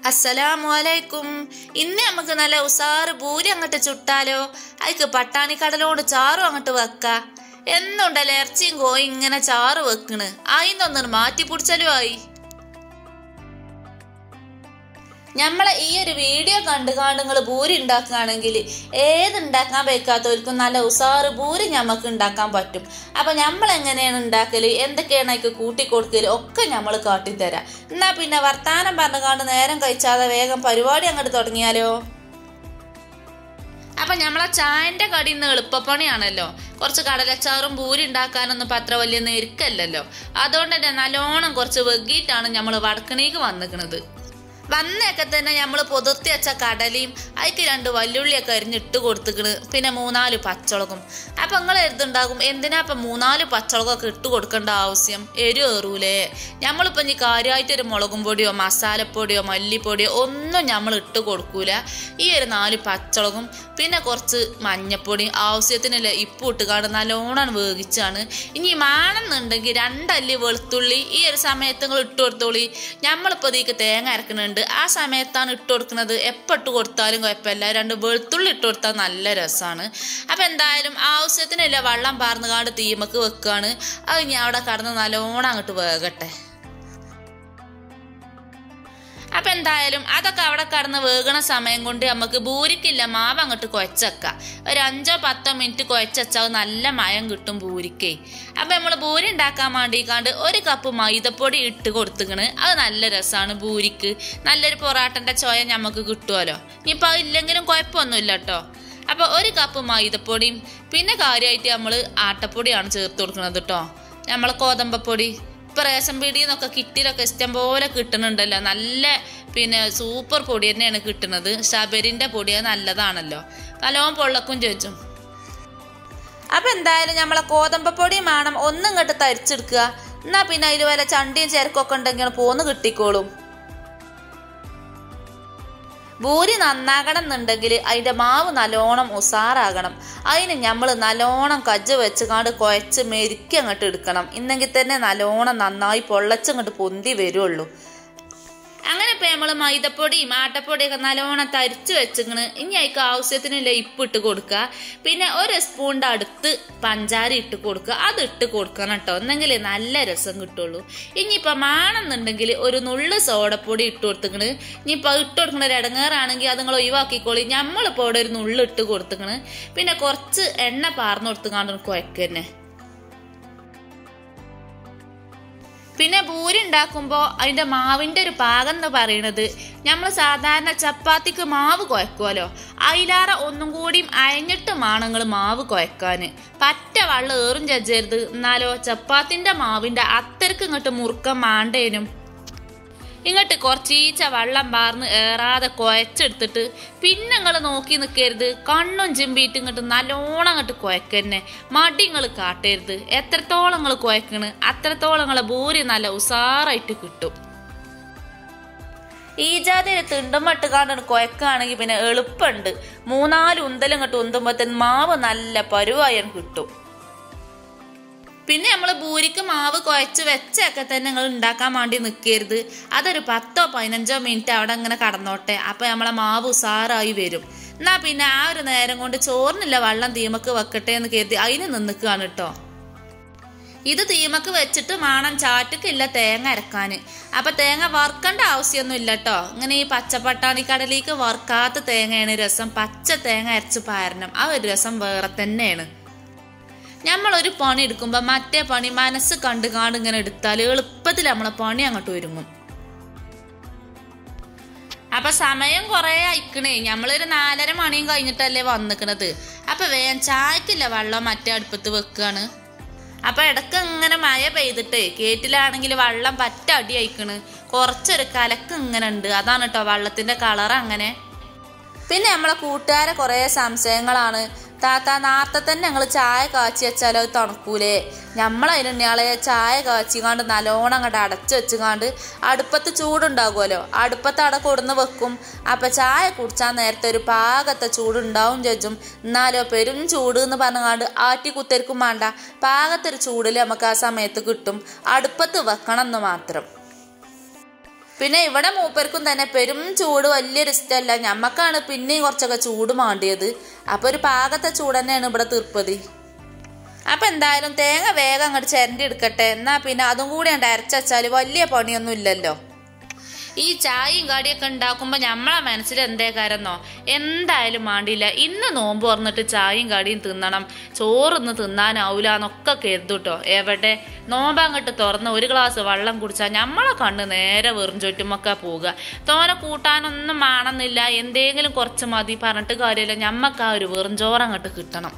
അസ്സലാമു അലൈക്കും ഇന്ന് നമുക്ക് നല്ല ഉസാറ് പൂരി അങ്ങോട്ട് ചുട്ടാലോ അതിക്ക് പട്ടാണി കടലോട് ചാറും അങ്ങോട്ട് വെക്ക എന്നുണ്ടല്ലോ ഇറച്ചിയും കോയും ഇങ്ങനെ ചാറ് വെക്കണ് അതിന്നൊന്നും മാറ്റി പിടിച്ചാലും ആയി നമ്മളെ ഈ ഒരു വീഡിയോ കണ്ടു കാണ്ട് നിങ്ങൾ പൂരി ഉണ്ടാക്കുകയാണെങ്കിൽ ഏത് ഉണ്ടാക്കാൻ വെക്കാത്തവർക്കും നല്ല ഉസാറ് പൂരി ഞമ്മക്ക് ഉണ്ടാക്കാൻ പറ്റും അപ്പൊ നമ്മൾ എങ്ങനെയാണ് ഉണ്ടാക്കല് എന്തൊക്കെയാണ് അതിക്ക് കൂട്ടി കൊടുക്കല് ഒക്കെ നമ്മൾ കാട്ടിത്തരാം എന്നാ പിന്നെ വർത്താനം പറഞ്ഞു കാണ്ട് നേരം കഴിച്ചാതെ വേഗം പരിപാടി അങ്ങോട്ട് തുടങ്ങിയാലോ അപ്പൊ നമ്മളെ ചായന്റെ കടി ഇന്ന് എളുപ്പപ്പണിയാണല്ലോ കുറച്ച് കടലച്ചാറും പൂരി ഉണ്ടാക്കാനൊന്നും ഇപ്പൊ അത്ര വലിയ നെരുക്കല്ലല്ലോ അതുകൊണ്ട് തന്നെ നല്ലോണം കുറച്ച് വെഗ്ഗിയിട്ടാണ് നമ്മൾ വടക്കണീക്ക് വന്നിക്കണത് വന്നൊക്കെ തന്നെ നമ്മൾ പൊതിർത്തി വെച്ച കടലയും അതിക്ക് രണ്ട് വല്ലുള്ളിയൊക്കെ അരിഞ്ഞിട്ട് കൊടുത്തിക്കണ് പിന്നെ മൂന്നാല് പച്ചളകും അപ്പൊ നിങ്ങൾ എഴുതുണ്ടാകും എന്തിനാ ഇപ്പൊ മൂന്നാല് പച്ചളകൊക്കെ ഇട്ട് കൊടുക്കേണ്ട ആവശ്യം എരു ഏറൂലേ നമ്മളിപ്പോ ഇനി കാര്യമായിട്ടൊരു മുളകും പൊടിയോ മസാലപ്പൊടിയോ മല്ലിപ്പൊടിയോ ഒന്നും നമ്മൾ ഇട്ട് കൊടുക്കൂല ഈ ഒരു നാല് പച്ചളകും പിന്നെ കുറച്ച് മഞ്ഞപ്പൊടി ആവശ്യത്തിനുള്ള ഇപ്പ് ഇട്ട് കാണും നല്ലോണം വേവിച്ചാണ് ഇനി മാണെന്നുണ്ടെങ്കിൽ രണ്ടല്ലി വെളുത്തുള്ളി ഈ ഒരു സമയത്ത് നിങ്ങൾ ഇട്ട് കൊടുത്തോളി നമ്മളിപ്പോൾ ഇതിക്ക് തേങ്ങ അരക്കുന്നുണ്ട് ആ സമയത്താണ് ഇട്ട് കൊടുക്കുന്നത് എപ്പോൾ ഇട്ട് കൊടുത്താലും കുഴപ്പമില്ല രണ്ട് വെളുത്തുള്ളി ഇട്ട് കൊടുത്താൽ നല്ല രസമാണ് അപ്പം എന്തായാലും ആവശ്യത്തിനുള്ള വെള്ളം പാർന്ന് കാണ്ട് തീമക്ക് വെക്കുകയാണ് അത് ഞാൻ അവിടെ കടന്ന് നല്ലോണം അങ്ങോട്ട് വേകട്ടെ അപ്പൊ എന്തായാലും അതൊക്കെ അവിടെ കടന്ന് വേകണ സമയം കൊണ്ട് നമുക്ക് ബൂരിക്കില്ല മാവ് അങ്ങോട്ട് കുഴച്ചേക്കാം ഒരു അഞ്ചോ പത്തോ മിനിറ്റ് കുഴച്ചാൽ നല്ല മയം കിട്ടും ബൂരിക്കേ അപ്പൊ നമ്മൾ ബൂരി ഉണ്ടാക്കാൻ വേണ്ടിക്കാണ്ട് ഒരു കപ്പ് മൈദപ്പൊടി ഇട്ട് കൊടുത്തുക്കണ് അത് നല്ല രസമാണ് ബൂരിക്ക് നല്ലൊരു പൊറാട്ടന്റെ ചോയ നമുക്ക് കിട്ടുമല്ലോ ഇനിയിപ്പോൾ അത് ഇല്ലെങ്കിലും കുഴപ്പമൊന്നുമില്ല കേട്ടോ അപ്പൊ ഒരു കപ്പ് മൈദപ്പൊടിയും പിന്നെ കാര്യമായിട്ട് നമ്മൾ ആട്ടപ്പൊടിയാണ് ചേർത്ത് കൊടുക്കുന്നത് കേട്ടോ നമ്മളെ കോതമ്പപ്പൊടി ഇപ്പൊ റേഷൻ പീടിയിൽ നിന്നൊക്കെ കിറ്റിലൊക്കെ ഇഷ്ടം പോലെ കിട്ടുന്നുണ്ടല്ലോ നല്ല പിന്നെ സൂപ്പർ പൊടി തന്നെയാണ് കിട്ടുന്നത് ശബരിന്റെ പൊടി അത് നല്ലതാണല്ലോ നല്ലോണം പൊള്ളക്കും ചോദിച്ചും അപ്പൊ എന്തായാലും നമ്മളെ കോതമ്പപ്പൊടി വേണം ഒന്നും ഇങ്ങോട്ട് തരിച്ചെടുക്കുക എന്നാ പിന്നെ അതിൽ വല്ല ചണ്ടിയും ചേർക്കൊക്കെ ഉണ്ടെങ്കിൽ പോന്ന് കിട്ടിക്കോളും ഭൂരി നന്നാകണം എന്നുണ്ടെങ്കിൽ അതിൻ്റെ മാവ് നല്ലോണം ഉസാറാകണം അതിന് നമ്മൾ നല്ലോണം കജ്ജ് വെച്ചുകാണ്ട് കുഴച്ച് മെരുക്കി അങ്ങോട്ട് എടുക്കണം ഇന്നെങ്കിൽ തന്നെ നല്ലോണം നന്നായി പൊള്ളച്ചങ്ങോട്ട് പൊന്തി വരുള്ളൂ അങ്ങനെ ഇപ്പം നമ്മൾ മൈദപ്പൊടിയും ആട്ടപ്പൊടിയൊക്കെ നല്ലോണം തരിച്ച് വെച്ചിക്കണ് ഇനി അതിക്ക് ആവശ്യത്തിനുള്ള ഇപ്പ് ഇട്ട് കൊടുക്കുക പിന്നെ ഒരു സ്പൂണിൻ്റെ അടുത്ത് പഞ്ചാര ഇട്ട് കൊടുക്കുക അത് ഇട്ട് കൊടുക്കണം കേട്ടോ എന്നെങ്കിൽ നല്ല രസം കിട്ടുള്ളൂ ഇനിയിപ്പോൾ മാണെന്നുണ്ടെങ്കിൽ ഒരു നുള്ള് സോഡപ്പൊടി ഇട്ട് കൊടുത്തിക്കണ് ഇനിയിപ്പോൾ ഇട്ട് കൊടുക്കണ ഒരു ഇടങ്ങേറാണെങ്കിൽ അത് നിങ്ങൾ ഒഴിവാക്കിക്കോളി നമ്മളിപ്പോൾ ഇവിടെ ഒരു നുള്ള് ഇട്ട് കൊടുത്തിക്കണ് പിന്നെ കുറച്ച് എണ്ണ പാർന്നു കൊടുത്തുകാണ്ട് കുഴക്കന്നെ പിന്നെ പൂരി ഉണ്ടാക്കുമ്പോൾ അതിൻ്റെ മാവിൻ്റെ ഒരു പാകം എന്ന് പറയുന്നത് നമ്മൾ സാധാരണ ചപ്പാത്തിക്ക് മാവ് കുഴക്കുമല്ലോ അതിലാറെ ഒന്നും കൂടിയും അയഞ്ഞിട്ട് മാണങ്ങൾ മാവ് കുഴക്കാൻ പറ്റ വള്ളം ഏറും ചജ്ജരുത് എന്നാലോ ചപ്പാത്തിൻ്റെ മാവിൻ്റെ അത്തരക്ക് ഇങ്ങോട്ട് മുറുക്കം മാണ്ടേനും ഇങ്ങോട്ട് കുറച്ചീച്ച വെള്ളം പാർന്ന് ഏറാതെ കുഴച്ചെടുത്തിട്ട് പിന്നെ നിങ്ങൾ നോക്കി നിൽക്കരുത് കണ്ണും ചിമ്പിയിട്ട് ഇങ്ങോട്ട് നല്ലോണം അങ്ങോട്ട് കുഴക്കന്നെ മടി നിങ്ങൾ കാട്ടരുത് എത്രത്തോളം നിങ്ങൾ കുഴക്കണ് അത്രത്തോളം നിങ്ങളെ ഭൂരി നല്ല ഉസാറായിട്ട് കിട്ടും ഈ ജാതി തിണ്ടുമട്ട് കാണുന്ന കുഴക്കുകയാണെങ്കിൽ പിന്നെ എളുപ്പമുണ്ട് മൂന്നാല് ഉന്തലും ഇങ്ങോട്ട് ഉന്തുമ്പോഴത്തേന് മാവ് നല്ല പരുവായൻ കിട്ടും പിന്നെ നമ്മൾ ഭൂരിക്ക് മാവ് കുഴച്ച് വെച്ചൊക്കെ തന്നെ നിങ്ങൾ ഉണ്ടാക്കാൻ വേണ്ടി നിൽക്കരുത് അതൊരു പത്തോ പതിനഞ്ചോ മിനിറ്റ് അവിടെ അങ്ങനെ കടന്നോട്ടെ അപ്പം നമ്മളെ മാവ് ഉസാറായി വരും എന്നാ പിന്നെ ആ ഒരു നേരം കൊണ്ട് ചോറിനില്ല വെള്ളം തീമക്ക് വെക്കട്ടെ എന്ന് കരുതി അതിന് നിന്നിക്കുകയാണ് കേട്ടോ ഇത് തീമക്ക് വെച്ചിട്ട് വേണം ചാറ്റക്കില്ല തേങ്ങ അരക്കാൻ അപ്പൊ തേങ്ങ വറുക്കേണ്ട ആവശ്യമൊന്നും ഇല്ല കേട്ടോ ഇങ്ങനെ ഈ പച്ചപ്പട്ടാണിക്കടലേക്ക് വറുക്കാത്ത തേങ്ങയാണ് രസം പച്ച തേങ്ങ അരച്ച് പാരണം ആ ഒരു രസം വേറെ തന്നെയാണ് നമ്മൾ ഒരു പണി എടുക്കുമ്പോൾ മറ്റേ പണി മനസ്സ് കണ്ടു കാണ്ട് ഇങ്ങനെ എടുത്താൽ എളുപ്പത്തിൽ നമ്മളെ പണി അങ്ങോട്ട് ഒരുങ്ങും അപ്പൊ സമയം കുറെ അയക്കണേ നമ്മളൊരു നാലര മണിയും കഴിഞ്ഞിട്ടല്ലേ വന്നിക്കണത് അപ്പൊ വേഗം ചായക്കില്ല വെള്ളം മറ്റേ അടുപ്പത്ത് വെക്കാണ് അപ്പൊ ഇടക്ക് ഇങ്ങനെ മഴ പെയ്തിട്ടേ കേറ്റിലാണെങ്കിൽ വെള്ളം പറ്റ അടി അയക്കണ് കുറച്ചൊരു കലക്ക് ഇങ്ങനെ ഉണ്ട് അതാണ് കേട്ടോ വെള്ളത്തിന്റെ കളർ അങ്ങനെ പിന്നെ നമ്മളെ കൂട്ടുകാരെ കുറേ സംശയങ്ങളാണ് താത്ത നേരത്തെ തന്നെ ഞങ്ങൾ ചായ കാച്ചി വെച്ചാൽ അത് തണുക്കൂലേ നമ്മളതിനുണ്ണിയാളെ ചായ കാച്ചിക്കാണ്ട് നല്ലോണം അങ്ങോട്ട് അടച്ചു വെച്ചുകാണ്ട് അടുപ്പത്ത് ചൂടുണ്ടാകുമല്ലോ അടുപ്പത്ത് അട കൊടുന്ന് വെക്കും അപ്പം ചായ കുടിച്ചാൽ നേരത്തെ ഒരു പാകത്തെ ചൂടുണ്ടാവും ചേച്ചും എന്നാലോ പെരും ചൂട് എന്ന് പറഞ്ഞാണ്ട് ആറ്റി കുത്തരിക്കും വേണ്ട പാകത്തൊരു ചൂടിൽ നമുക്ക് ആ സമയത്ത് കിട്ടും അടുപ്പത്ത് വെക്കണം എന്ന് മാത്രം പിന്നെ ഇവിടെ മൂപ്പർക്കും തന്നെ പെരും ചൂട് വലിയൊരു ഇഷ്ടമല്ല ഞമ്മക്കാണ് പിന്നെയും കുറച്ചൊക്കെ ചൂട് മാണ്ടിയത് അപ്പൊ ഒരു പാകത്തെ ചൂട് തന്നെയാണ് ഇവിടെ തീർപ്പതി അപ്പൊ എന്തായാലും തേങ്ങ വേഗം അങ്ങോട്ട് ചിരണ്ടി എടുക്കട്ടെ എന്നാ പിന്നെ അതും കൂടി അങ്ങോട്ട് അരച്ചാൽ വലിയ പണിയൊന്നും ഇല്ലല്ലോ ഈ ചായയും കടിയൊക്കെ ഉണ്ടാക്കുമ്പോൾ നമ്മളെ മനസ്സിൽ എന്തേ കാരെന്നോ എന്തായാലും മാണ്ടില്ല ഇന്ന് നോമ്പ് തുറന്നിട്ട് ചായയും കടിയും തിന്നണം ചോറൊന്ന് തിന്നാനാവൂല എന്നൊക്കെ കരുതുട്ടോ എവിടെ നോമ്പ് അങ്ങോട്ട് തുറന്ന് ഒരു ഗ്ലാസ് വെള്ളം കുടിച്ചാൽ നമ്മളെ കണ്ണ് നേരെ വെറും ചുറ്റുമൊക്കെ പോവുക തോനെ കൂട്ടാനൊന്നും വേണമെന്നില്ല എന്തെങ്കിലും കുറച്ച് മതി പറഞ്ഞിട്ട് കാര്യമില്ല ഞമ്മക്ക് ആ ഒരു വെറും ചോറ് അങ്ങോട്ട് കിട്ടണം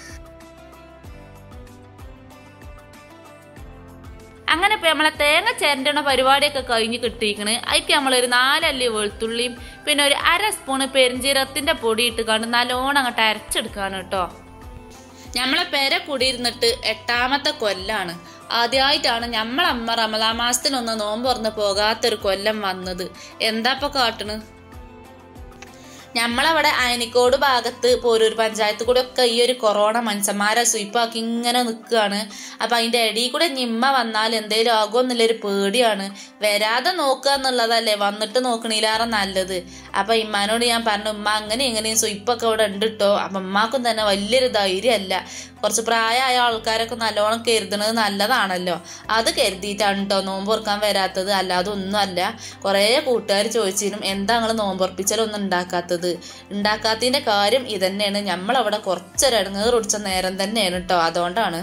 അങ്ങനെ ഇപ്പം നമ്മളെ തേങ്ങ ചിരണ്ടണ പരിപാടിയൊക്കെ കഴിഞ്ഞ് കിട്ടിയിരിക്കണ് അതിക്ക് നമ്മളൊരു നാലല്ലി വെളുത്തുള്ളിയും പിന്നെ ഒരു അര സ്പൂണ് പെരിഞ്ചീരത്തിന്റെ പൊടി ഇട്ട് കണ്ട് നല്ലോണം അങ്ങോട്ട് അരച്ചെടുക്കാണ് കേട്ടോ നമ്മളെ പേര കൂടിയിരുന്നിട്ട് എട്ടാമത്തെ കൊല്ലാണ് ആദ്യമായിട്ടാണ് നമ്മളമ്മ റമദാ മാസത്തിനൊന്ന് നോമ്പ് തുറന്ന് പോകാത്തൊരു കൊല്ലം വന്നത് എന്താ ഇപ്പൊ കാട്ടണ് നമ്മളവിടെ അയനിക്കോട് ഭാഗത്ത് പോരൂർ പഞ്ചായത്ത് കൂടെ ഒക്കെ ഈ ഒരു കൊറോണ മനുഷ്യന്മാരെ സ്വീപ്പാക്കി ഇങ്ങനെ നിൽക്കുകയാണ് അപ്പൊ അതിന്റെ ഇടയിൽ കൂടെ ഞിമ്മ വന്നാൽ എന്തേലും ആകുമെന്നുള്ളൊരു പേടിയാണ് വരാതെ നോക്കുക എന്നുള്ളതല്ലേ വന്നിട്ട് നോക്കണില്ലാറെ നല്ലത് അപ്പൊ ഇമ്മാനോട് ഞാൻ പറഞ്ഞു ഉമ്മ അങ്ങനെ എങ്ങനെയും സ്വീപ്പൊക്കെ ഇവിടെ ഉണ്ട് കേട്ടോ അപ്പൊ ഉമ്മാക്കും തന്നെ വലിയൊരു ധൈര്യമല്ല കുറച്ച് പ്രായമായ ആൾക്കാരൊക്കെ നല്ലോണം കരുതണത് നല്ലതാണല്ലോ അത് കരുതിയിട്ടാണ് കേട്ടോ നോമ്പ് തുറക്കാൻ വരാത്തത് അല്ലാതെ ഒന്നുമല്ല കുറേ കൂട്ടുകാർ ചോദിച്ചിരും എന്താ നിങ്ങൾ നോമ്പുറപ്പിച്ചാലൊന്നും ഉണ്ടാക്കാത്തത് ഉണ്ടാക്കാത്തതിന്റെ കാര്യം ഇതന്നെയാണ് നമ്മളവിടെ കുറച്ചൊരടങ്ങേറ് കുടിച്ച നേരം തന്നെയാണ് കേട്ടോ അതുകൊണ്ടാണ്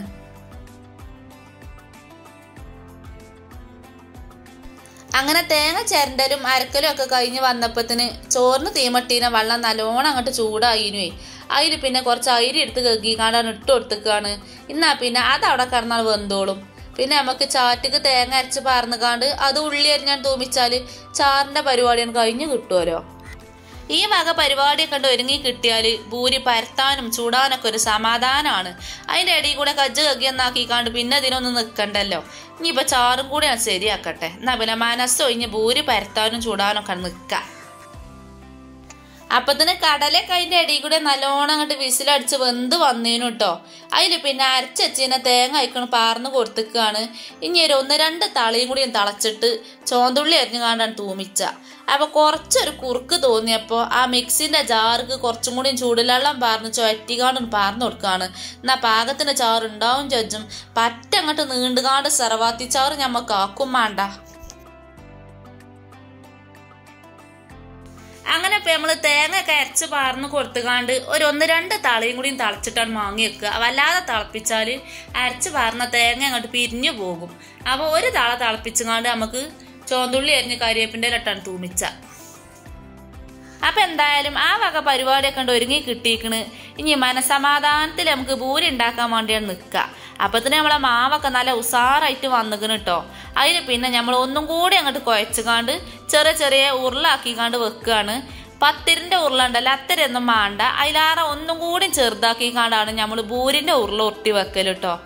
അങ്ങനെ തേങ്ങ ചിരണ്ടലും അരക്കലും ഒക്കെ കഴിഞ്ഞ് വന്നപ്പത്തിന് ചോറിന് തീമട്ടീനെ വെള്ളം നല്ലോണം അങ്ങോട്ട് ചൂടായിനുവേ അതിൽ പിന്നെ കുറച്ച് അരി എടുത്ത് കഴുകിക്കാണ്ടാണ് ഇട്ട് കൊടുത്തേക്കാണ് എന്നാ പിന്നെ അത് അവിടെ കിടന്നാൽ വെന്തോളും പിന്നെ നമുക്ക് ചാറ്റിക്ക് തേങ്ങ അരച്ച് പാർന്നുകാണ്ട് അത് ഉള്ളി അരിഞ്ഞാൻ തൂമിച്ചാല് ചാറിന്റെ പരിപാടിയാണ് കഴിഞ്ഞ് കിട്ടുമല്ലോ ഈ വക പരിപാടിയൊക്കെ കണ്ട് ഒരുങ്ങി കിട്ടിയാൽ ഭൂരി പരത്താനും ചൂടാനൊക്കെ ഒരു സമാധാനമാണ് അതിന്റെ ഇടയിൽ കൂടെ കജ്ജ് കഗ്ഗിയെന്നാക്കിക്കാണ്ട് പിന്നെ ഇതിനൊന്നും നിൽക്കണ്ടല്ലോ ഇനിയിപ്പോ ചാറും കൂടി ഞാൻ ശരിയാക്കട്ടെ എന്നാ പിന്നെ മനസ്സൊഴിഞ്ഞ് ഭൂരി പരത്താനും ചൂടാനൊക്കെ നിൽക്കാം അപ്പത്തിന് കടലൊക്കെ അതിന്റെ ഇടയിൽ കൂടെ നല്ലോണം അങ്ങോട്ട് വിസിലടിച്ച് വെന്ത് വന്നേനു കേട്ടോ അതിൽ പിന്നെ അരച്ചച്ചിനെ തേങ്ങ അയക്കണം പാർന്ന് കൊടുത്തേക്കാണ് ഇനി ഒരു ഒന്ന് രണ്ട് തളിയും കൂടി തളച്ചിട്ട് ചോന്തുള്ളി അരിഞ്ഞു കാണ്ടാണ് തൂമിച്ച അപ്പൊ കുറച്ചൊരു കുറുക്ക് തോന്നിയപ്പോൾ ആ മിക്സിന്റെ ജാർക്ക് കുറച്ചും കൂടി ചൂടുവെള്ളം പാർന്ന് ചുഴറ്റിക്കാണ്ടും പാർന്ന് കൊടുക്കാണ് എന്നാ പാകത്തിന് ചാറ് ഉണ്ടാവും ചൊജ്ജും പറ്റങ്ങോട്ട് നീണ്ടുകാണ്ട് സർവാത്തി ചാറ് ഞമ്മക്ക് ആക്കും വേണ്ട അങ്ങനെ ഇപ്പൊ നമ്മള് തേങ്ങ ഒക്കെ അരച്ച് പാർന്ന് കൊടുത്തുകാണ്ട് ഒരു ഒന്ന് രണ്ട് തളയും കൂടിയും തളച്ചിട്ടാണ് മാങ്ങി വെക്കുക വല്ലാതെ തിളപ്പിച്ചാൽ അരച്ച് പാർന്ന തേങ്ങ അങ്ങോട്ട് പിരിഞ്ഞു പോകും അപ്പോൾ ഒരു തള തിളപ്പിച്ചുകാണ്ട് നമുക്ക് ചോന്തുള്ളി അരിഞ്ഞ് കരിവേപ്പിൻ്റെ ഇട്ടാണ് തൂമിച്ച അപ്പൊ എന്തായാലും ആ വക പരിപാടിയൊക്കെ ഉണ്ട് ഒരുങ്ങി കിട്ടിയിക്കണ് ഇനി മനസമാധാനത്തിൽ നമുക്ക് ഭൂരി ഉണ്ടാക്കാൻ വേണ്ടിയാണ് നിൽക്കുക അപ്പത്തിന് നമ്മളെ മാവൊക്കെ നല്ല ഉസാറായിട്ട് വന്നിക്കണ് കേട്ടോ അതിന് പിന്നെ നമ്മൾ ഒന്നും കൂടി അങ്ങോട്ട് കുഴച്ചുകാണ്ട് ചെറിയ ചെറിയ ഉരുളാക്കിക്കാണ്ട് വെക്കുകയാണ് പത്തിരിന്റെ ഉരുള ഉണ്ടല്ലോ അത്തരൊന്നും വേണ്ട അതിലാറെ ഒന്നും കൂടി ചെറുതാക്കിക്കാണ്ടാണ് നമ്മൾ ഭൂരിന്റെ ഉരുള ഒട്ടി വെക്കൽ കേട്ടോ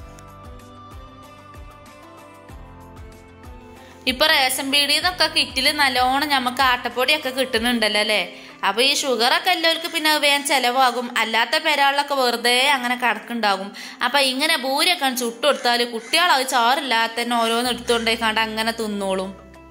ഇപ്പൊ റേഷൻ പീടിയെന്നൊക്കെ കിറ്റിൽ നല്ലോണം നമുക്ക് ആട്ടപ്പൊടിയൊക്കെ കിട്ടുന്നുണ്ടല്ലോ അല്ലേ അപ്പൊ ഈ ഷുഗറൊക്കെ എല്ലാവർക്കും പിന്നെ അത് വേഗം ചെലവാകും അല്ലാത്ത പെരാളിലൊക്കെ വെറുതെ അങ്ങനെ കടക്കുണ്ടാകും അപ്പൊ ഇങ്ങനെ ഭൂരിയൊക്കെ ചുട്ടു കൊടുത്താൽ കുട്ടികൾ അത് ചാറില്ലാത്ത തന്നെ ഓരോന്ന് എടുത്തുകൊണ്ടേക്കാണ്ട് അങ്ങനെ തിന്നോളും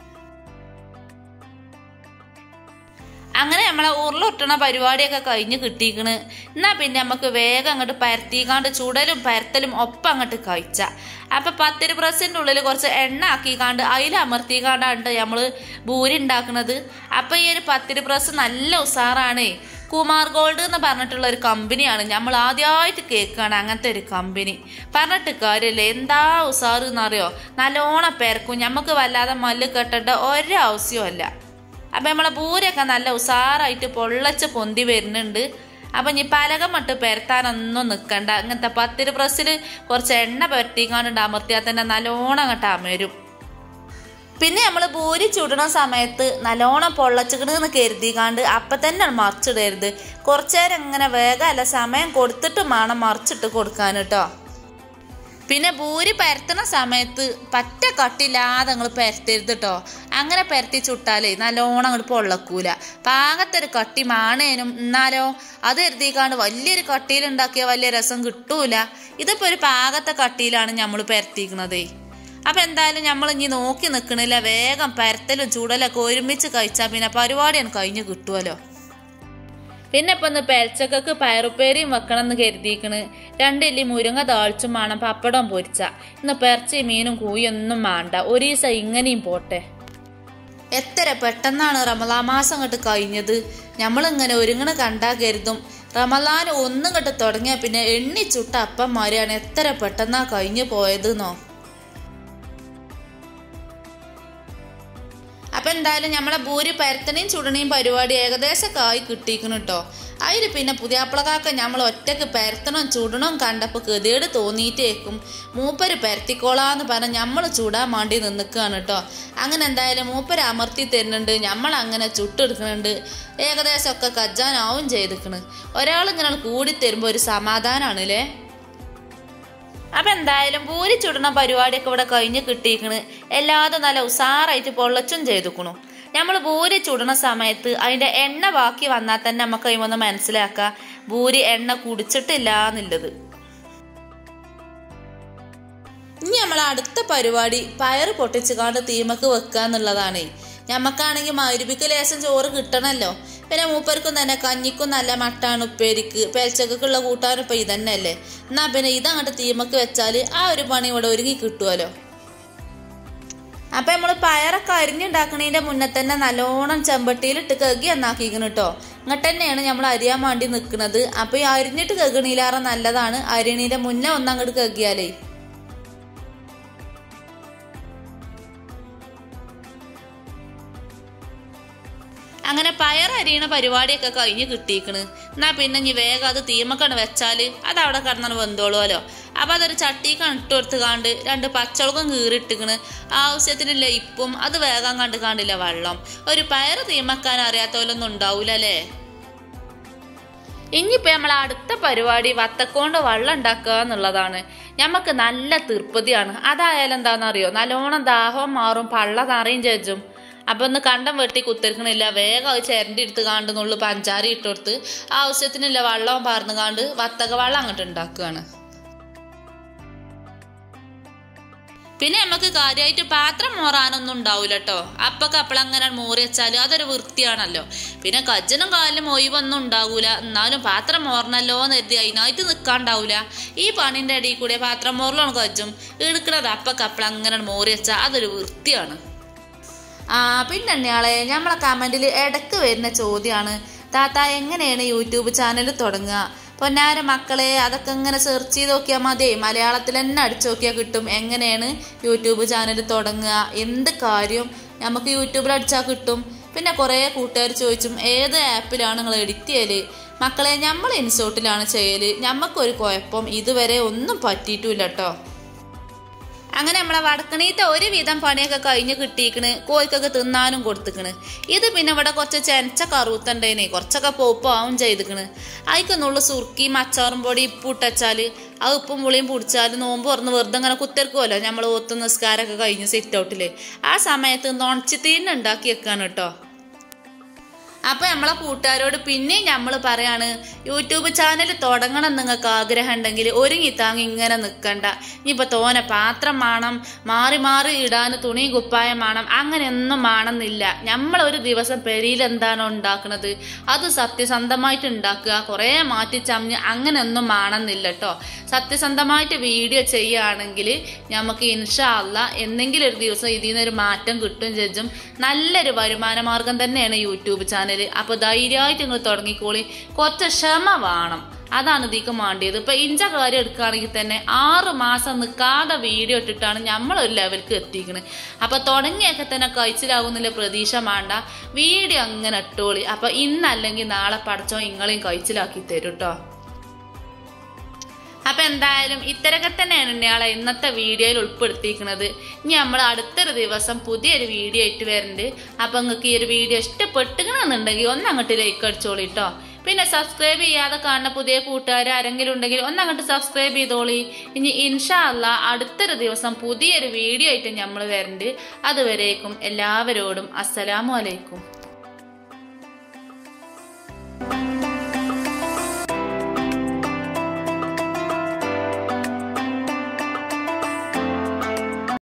അങ്ങനെ നമ്മളെ ഉരുളൊട്ടണ പരിപാടിയൊക്കെ കഴിഞ്ഞ് കിട്ടിയിക്കണ് എന്നാ പിന്നെ നമുക്ക് വേഗം അങ്ങോട്ട് പരത്തിക്കാണ്ട് ചുടലും പരത്തലും ഒപ്പം അങ്ങോട്ട് കഴിച്ച അപ്പൊ പത്തിരി പ്രസിന്റെ ഉള്ളിൽ കുറച്ച് എണ്ണ ആക്കിക്കാണ്ട് അതിൽ അമർത്തിക്കാണ്ടാണ് നമ്മള് ഭൂരി ഉണ്ടാക്കുന്നത് അപ്പൊ ഈ ഒരു പത്തിരി പ്രസ് നല്ല ഉസാറാണ് കുമാർ ഗോൾഡ് എന്ന് പറഞ്ഞിട്ടുള്ള ഒരു കമ്പനിയാണ് നമ്മൾ ആദ്യമായിട്ട് കേൾക്കുകയാണ് അങ്ങനത്തെ ഒരു കമ്പനി പറഞ്ഞിട്ട് കാര്യമില്ല എന്താ ഉസാറ് എന്നറിയോ നല്ലോണം പേർക്കും നമുക്ക് വല്ലാതെ മല്ല് കെട്ടേണ്ട ഒരാവശ്യമല്ല അപ്പം നമ്മളെ പൂരൊക്കെ നല്ല ഉസാറായിട്ട് പൊള്ളച്ച് പൊന്തി വരുന്നുണ്ട് അപ്പം ഇനി പലകം മട്ട് പെരത്താനൊന്നും നിൽക്കണ്ട അങ്ങനത്തെ പത്തിരി പ്രസ്സിൽ കുറച്ച് എണ്ണ പരത്തിക്കാണ്ട് അമർത്തിയാൽ തന്നെ നല്ലോണം അങ്ങോട്ട് അമരും പിന്നെ നമ്മൾ പൂരി ചുടണ സമയത്ത് നല്ലോണം പൊള്ളച്ചിക്കണെന്ന് കരുതിക്കാണ്ട് അപ്പം തന്നെ മറിച്ചിടരുത് കുറച്ചു നേരം ഇങ്ങനെ വേഗമല്ല സമയം കൊടുത്തിട്ട് വേണം മറിച്ചിട്ട് കൊടുക്കാൻ കേട്ടോ പിന്നെ ഭൂരി പരത്തണ സമയത്ത് പറ്റ കട്ടില്ലാതെ നിങ്ങൾ പരത്തരുത് കേട്ടോ അങ്ങനെ പരത്തി ചുട്ടാലേ നല്ലോണം അങ്ങോട്ട് പൊള്ളക്കൂല പാകത്തൊരു കട്ടി മാണേനും എന്നാലോ അത് എഴുതിക്കാണ്ട് വലിയൊരു കട്ടിയിൽ ഉണ്ടാക്കിയ വലിയ രസം കിട്ടൂല ഇതിപ്പോ ഒരു പാകത്തെ കട്ടിയിലാണ് നമ്മൾ പരത്തിക്കണതേ അപ്പൊ എന്തായാലും നമ്മൾ ഇനി നോക്കി നിൽക്കണില്ല വേഗം പരത്തലും ചൂടലൊക്കെ ഒരുമിച്ച് കഴിച്ചാൽ പിന്നെ പരിപാടിയാണ് കഴിഞ്ഞ് കിട്ടുമല്ലോ പിന്നെ ഇപ്പൊ ഇന്ന് പെൽച്ചക്കൊക്കെ പയറുപ്പേരിയും വെക്കണം എന്ന് കരുതിയിക്കണ് രണ്ടില്ലി മുരുങ്ങ താളിച്ചും വേണം പപ്പടം പൊരിച്ച ഇന്ന് പെർച്ചി മീനും കൂയൊന്നും വേണ്ട ഒരു ദിവസം ഇങ്ങനെയും പോട്ടെ എത്ര പെട്ടെന്നാണ് റമലാ മാസം അങ്ങോട്ട് കഴിഞ്ഞത് നമ്മളിങ്ങനെ ഒരുങ്ങണ കണ്ടാ കരുതും റമലാൻ ഒന്നും ഇങ്ങോട്ട് തുടങ്ങിയ പിന്നെ എണ്ണിച്ചുട്ട അപ്പന്മാരെയാണ് എത്ര പെട്ടെന്നാ കഴിഞ്ഞു പോയതെന്നോ അപ്പൊ എന്തായാലും നമ്മളെ ഭൂരി പരത്തണയും ചുടണയും പരിപാടി ഏകദേശമൊക്കെ ആയി കിട്ടിയിരിക്കണം കേട്ടോ അതിൽ പിന്നെ പുതിയാപ്പിളക്കാക്ക നമ്മൾ ഒറ്റക്ക് പരത്തണം ചുടണം കണ്ടപ്പോൾ ഗതികേട് തോന്നിയിട്ടേക്കും മൂപ്പര് പരത്തിക്കോളാന്ന് പറഞ്ഞ് നമ്മൾ ചൂടാൻ വേണ്ടി നിൽക്കുകയാണ് കേട്ടോ അങ്ങനെ എന്തായാലും മൂപ്പര് അമർത്തി തരുന്നുണ്ട് നമ്മൾ അങ്ങനെ ചുട്ടെടുക്കുന്നുണ്ട് ഏകദേശമൊക്കെ കജ്ജാനാവും ചെയ്തിക്കണ് ഒരാളിങ്ങനെ കൂടി തരുമ്പോൾ ഒരു സമാധാനമാണ് അല്ലേ അപ്പൊ എന്തായാലും പൂരി ചുടണ പരിപാടിയൊക്കെ ഇവിടെ കഴിഞ്ഞ് കിട്ടിയിക്കണ് എല്ലാതും നല്ല ഉസാറായിട്ട് പൊള്ളച്ചും ചെയ്തുക്കണു നമ്മൾ ഭൂരി ചുടണ സമയത്ത് അതിന്റെ എണ്ണ ബാക്കി വന്നാൽ തന്നെ നമുക്ക് കഴിയുമ്പോൾ മനസ്സിലാക്കാം ഭൂരി എണ്ണ കുടിച്ചിട്ടില്ല എന്നുള്ളത് ഇനി നമ്മൾ അടുത്ത പരിപാടി പയറ് പൊട്ടിച്ചുകാണ്ട് തീമക്ക് വെക്കുക എന്നുള്ളതാണ് ഞമ്മക്കാണെങ്കിൽ മരുപിക്ക് ലേശം ചോറ് കിട്ടണമല്ലോ പിന്നെ മൂപ്പർക്കും തന്നെ കഞ്ഞിക്കും നല്ല മട്ടാണ് ഉപ്പേരിക്ക് പെൽച്ചക്കുള്ള കൂട്ടാനും ഇപ്പം ഇതന്നെ അല്ലേ എന്നാ പിന്നെ ഇതങ്ങോട്ട് തീമക്ക് വെച്ചാൽ ആ ഒരു പണി ഇവിടെ ഒരുങ്ങി കിട്ടുമല്ലോ അപ്പൊ നമ്മൾ പയറൊക്കെ അരിഞ്ഞുണ്ടാക്കണതിന്റെ മുന്നേ തന്നെ നല്ലോണം ചെമ്പട്ടിയിലിട്ട് കഴുകി എന്നാക്കിക്കണം കേട്ടോ ഇങ്ങോട്ട് തന്നെയാണ് നമ്മൾ അരിയാൻ വേണ്ടി നിൽക്കുന്നത് അപ്പൊ ഈ അരിഞ്ഞിട്ട് കഴുകണീലാറെ നല്ലതാണ് അരിയണീന്റെ മുന്നേ ഒന്നങ്ങോട്ട് കഴുകിയാലേ അങ്ങനെ പയർ അരിയണ പരിപാടിയൊക്കെ കഴിഞ്ഞ് കിട്ടിയിക്കണ് എന്നാ പിന്നെ ഇനി വേഗം അത് തീമക്കാണ് വെച്ചാല് അത് അവിടെ കിടന്നാണ് വെന്തോളുമല്ലോ അപ്പൊ അതൊരു ചട്ടിക്കാണ് ഇട്ട് കൊടുത്ത് കാണ്ട് രണ്ട് പച്ചമുളകും കീറിയിട്ടിക്കണ് ആവശ്യത്തിന് ലയിപ്പും അത് വേഗം കണ്ട് കാണ്ടില്ല വെള്ളം ഒരു പയർ തീമക്കാൻ അറിയാത്തവരൊന്നും ഉണ്ടാവൂല അല്ലേ ഇനിയിപ്പോ നമ്മൾ അടുത്ത പരിപാടി വത്തക്കോണ്ട് വെള്ളം ഉണ്ടാക്കുക എന്നുള്ളതാണ് ഞമ്മക്ക് നല്ല തീർപ്പതിയാണ് അതായാലും എന്താണെന്നറിയോ നല്ലോണം ദാഹവും മാറും പള്ള നിറയും ചേച്ചും അപ്പൊ ഒന്ന് കണ്ടം വെട്ടി കുത്തിരിക്കണില്ല വേഗം അത് ചിരണ്ടി എടുത്ത് കാണ്ട് നുള്ളു പഞ്ചാര ഇട്ടുകൊടുത്ത് ആവശ്യത്തിനില്ല വെള്ളവും പാർന്നു കാണ്ട് വത്തക വെള്ളം അങ്ങോട്ട് ഉണ്ടാക്കുകയാണ് പിന്നെ നമുക്ക് കാര്യമായിട്ട് പാത്രം മോറാനൊന്നും ഉണ്ടാവില്ല കേട്ടോ അപ്പൊക്കെ അപ്പളങ്ങനെ മോറി വെച്ചാൽ അതൊരു വൃത്തിയാണല്ലോ പിന്നെ കജ്ജനും കാലിലും ഒഴിവൊന്നും ഉണ്ടാവൂല എന്നാലും പാത്രം മോറണല്ലോ എന്ന് കരുതി അതിനായിട്ട് നിൽക്കാണ്ടാവൂല ഈ പണിന്റെ ഇടയിൽ കൂടെ പാത്രം മോറലാണ് കജ്ജും എടുക്കണത് അപ്പൊക്കെ അപ്പളങ്ങനെ മോറി വെച്ചാൽ അതൊരു വൃത്തിയാണ് ആ പിന്നെ അയാളെ നമ്മളെ കമന്റിൽ ഇടക്ക് വരുന്ന ചോദ്യമാണ് താത്ത എങ്ങനെയാണ് യൂട്യൂബ് ചാനൽ തുടങ്ങുക പൊന്നാര മക്കളെ അതൊക്കെ ഇങ്ങനെ സെർച്ച് ചെയ്ത് നോക്കിയാൽ മതി മലയാളത്തിൽ തന്നെ അടിച്ചു നോക്കിയാൽ കിട്ടും എങ്ങനെയാണ് യൂട്യൂബ് ചാനൽ തുടങ്ങുക എന്ത് കാര്യം നമുക്ക് യൂട്യൂബിൽ അടിച്ചാൽ കിട്ടും പിന്നെ കുറേ കൂട്ടുകാർ ചോദിച്ചും ഏത് ആപ്പിലാണ് നിങ്ങൾ എഡിറ്റ് ചെയ്യല് മക്കളെ നമ്മൾ ഇൻസോട്ടിലാണ് ചെയ്യല് ഞമ്മക്കൊരു കുഴപ്പം ഇതുവരെ ഒന്നും പറ്റിയിട്ടില്ല കേട്ടോ അങ്ങനെ നമ്മളെ വടക്കണീത്തെ ഒരുവിധം പണിയൊക്കെ കഴിഞ്ഞ് കിട്ടിയിക്കണ് കോഴിക്കൊക്കെ തിന്നാനും കൊടുത്തിക്കണ് ഇത് പിന്നെ ഇവിടെ കുറച്ച് ചെനച്ച കറുത്തണ്ടേനെ കുറച്ചൊക്കെ പോപ്പാവും ചെയ്തിക്കണ് അതിക്കൊന്നുള്ള സുർക്കി മച്ചാറും പൊടി ഇപ്പിട്ടച്ചാല് ആ ഉപ്പും പുളിയും പിടിച്ചാൽ നോമ്പ് തുറന്ന് വെറുതെ അങ്ങനെ കുത്തിരിക്കുമല്ലോ നമ്മൾ ഒത്തു നിസ്കാരമൊക്കെ കഴിഞ്ഞ് സിറ്റ് ഔട്ടില് ആ സമയത്ത് നൊണച്ചിത്തീന് ഉണ്ടാക്കി വെക്കാണ് കേട്ടോ അപ്പൊ നമ്മളെ കൂട്ടുകാരോട് പിന്നെയും നമ്മൾ പറയാണ് യൂട്യൂബ് ചാനൽ തുടങ്ങണം നിങ്ങൾക്ക് ആഗ്രഹം ഉണ്ടെങ്കിൽ ഒരുങ്ങി താങ്ങി ഇങ്ങനെ നിൽക്കണ്ട ഇനിയിപ്പോൾ തോന പാത്രം വേണം മാറി മാറി ഇടാൻ തുണിയും കുപ്പായം വേണം അങ്ങനെയൊന്നും വേണമെന്നില്ല നമ്മൾ ഒരു ദിവസം പെരിയിൽ എന്താണോ ഉണ്ടാക്കുന്നത് അത് സത്യസന്ധമായിട്ട് ഉണ്ടാക്കുക കുറേ മാറ്റിച്ചമഞ്ഞ് അങ്ങനെയൊന്നും വേണമെന്നില്ല കേട്ടോ സത്യസന്ധമായിട്ട് വീഡിയോ ചെയ്യുകയാണെങ്കിൽ നമുക്ക് ഇൻഷാല്ല എന്തെങ്കിലും ഒരു ദിവസം ഇതിൽ നിന്നൊരു മാറ്റം കിട്ടും ജഡ്ജും നല്ലൊരു വരുമാന മാർഗം തന്നെയാണ് യൂട്യൂബ് ചാനൽ അപ്പോൾ ധൈര്യമായിട്ട് നിങ്ങൾ തുടങ്ങിക്കോളി കുറച്ച് ക്ഷമ വേണം അതാണ് ഇതിക്ക് വേണ്ടിയത് ഇപ്പൊ ഇഞ്ച കാര്യം എടുക്കുകയാണെങ്കിൽ തന്നെ ആറ് മാസം നിൽക്കാതെ വീഡിയോ ഇട്ടിട്ടാണ് നമ്മൾ ഒരു ലെവലിലേക്ക് എത്തിക്കുന്നത് അപ്പൊ തുടങ്ങിയൊക്കെ തന്നെ കഴിച്ചിലാകുന്നില്ല പ്രതീക്ഷ വേണ്ട വീഡിയോ അങ്ങനെ ഇട്ടോളി അപ്പൊ ഇന്നല്ലെങ്കിൽ നാളെ പഠിച്ചോ ഇങ്ങളെയും കഴിച്ചിലാക്കി തരും കേട്ടോ അപ്പൊ എന്തായാലും ഇത്തരക്കെ തന്നെയാണ് ഇയാളെ ഇന്നത്തെ വീഡിയോയിൽ ഉൾപ്പെടുത്തിയിരിക്കുന്നത് ഇനി നമ്മൾ അടുത്തൊരു ദിവസം പുതിയൊരു വീഡിയോ ആയിട്ട് വരുന്നുണ്ട് അപ്പൊ നിങ്ങൾക്ക് ഈ ഒരു വീഡിയോ ഇഷ്ടപ്പെട്ടുകണമെന്നുണ്ടെങ്കിൽ ഒന്ന് അങ്ങോട്ട് ലൈക്ക് അടിച്ചോളി കേട്ടോ പിന്നെ സബ്സ്ക്രൈബ് ചെയ്യാതെ കാണുന്ന പുതിയ കൂട്ടുകാർ ആരെങ്കിലും ഉണ്ടെങ്കിൽ ഒന്ന് അങ്ങോട്ട് സബ്സ്ക്രൈബ് ചെയ്തോളി ഇനി ഇൻഷാ അല്ല അടുത്തൊരു ദിവസം പുതിയൊരു വീഡിയോ ആയിട്ട് നമ്മൾ വരുന്നുണ്ട് അതുവരേക്കും എല്ലാവരോടും അസ്സലാമു അലൈക്കും